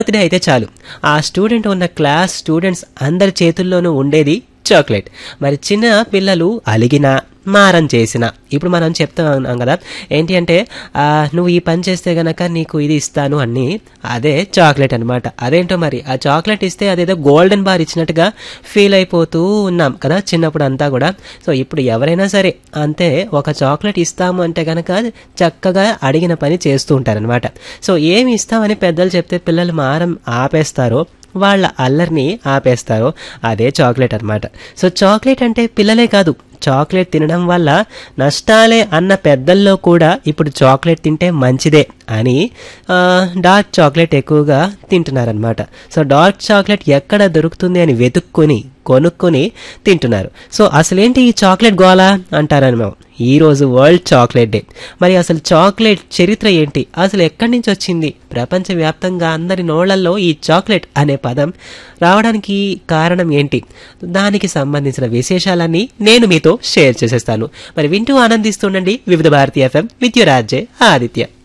birthday అయితే చాలు ఆ స్టూడెంట్ ఉన్న క్లాస్ స్టూడెంట్స్ అందరి చేతుల్లోనూ ఉండేది చాక్లెట్ మరి చిన్న పిల్లలు అలిగినా మారం చేసిన ఇప్పుడు మనం చెప్తా ఉన్నాం కదా ఏంటి అంటే ఆ, నువ్వు ఈ పని చేస్తే గనక నీకు ఇది ఇస్తాను అని అదే చాక్లెట్ అన్నమాట అదేంటో మరి ఆ చాక్లెట్ ఇస్తే అదేదో గోల్డెన్ బార్ ఇచ్చినట్టుగా ఫీల్ అయిపోతూ ఉన్నాం కదా చిన్నప్పుడు అంతా కూడా సో ఇప్పుడు ఎవరైనా సరే అంతే ఒక చాక్లెట్ ఇస్తాము అంటే గనక చక్కగా అడిగిన పని చేస్తూ ఉంటారనమాట సో ఏమి ఇస్తామని పెద్దలు చెప్తే పిల్లలు మారం ఆపేస్తారో వాళ్ళ అల్లరిని ఆపేస్తారో అదే చాక్లెట్ అన్నమాట సో చాక్లెట్ అంటే పిల్లలే కాదు చాక్లెట్ తినడం వల్ల నష్టాలే అన్న పెద్దల్లో కూడా ఇప్పుడు చాక్లెట్ తింటే మంచిదే అని ఆ, డార్క్ చాక్లెట్ ఎక్కువగా తింటున్నారనమాట సో డార్క్ చాక్లెట్ ఎక్కడ దొరుకుతుంది అని వెతుక్కొని కొనుక్కొని తింటున్నారు సో అసలేంటి ఈ చాక్లెట్ గోలా అంటారని మేము ఈ రోజు వరల్డ్ చాక్లెట్ డే మరి అసలు చాక్లెట్ చరిత్ర ఏంటి అసలు ఎక్కడి నుంచి వచ్చింది ప్రపంచవ్యాప్తంగా అందరి నోళ్లలో ఈ చాక్లెట్ అనే పదం రావడానికి కారణం ఏంటి దానికి సంబంధించిన విశేషాలన్నీ నేను మీతో షేర్ చేసేస్తాను మరి వింటూ ఆనందిస్తుండండి Vividh Bharati FM with you Raje Aditya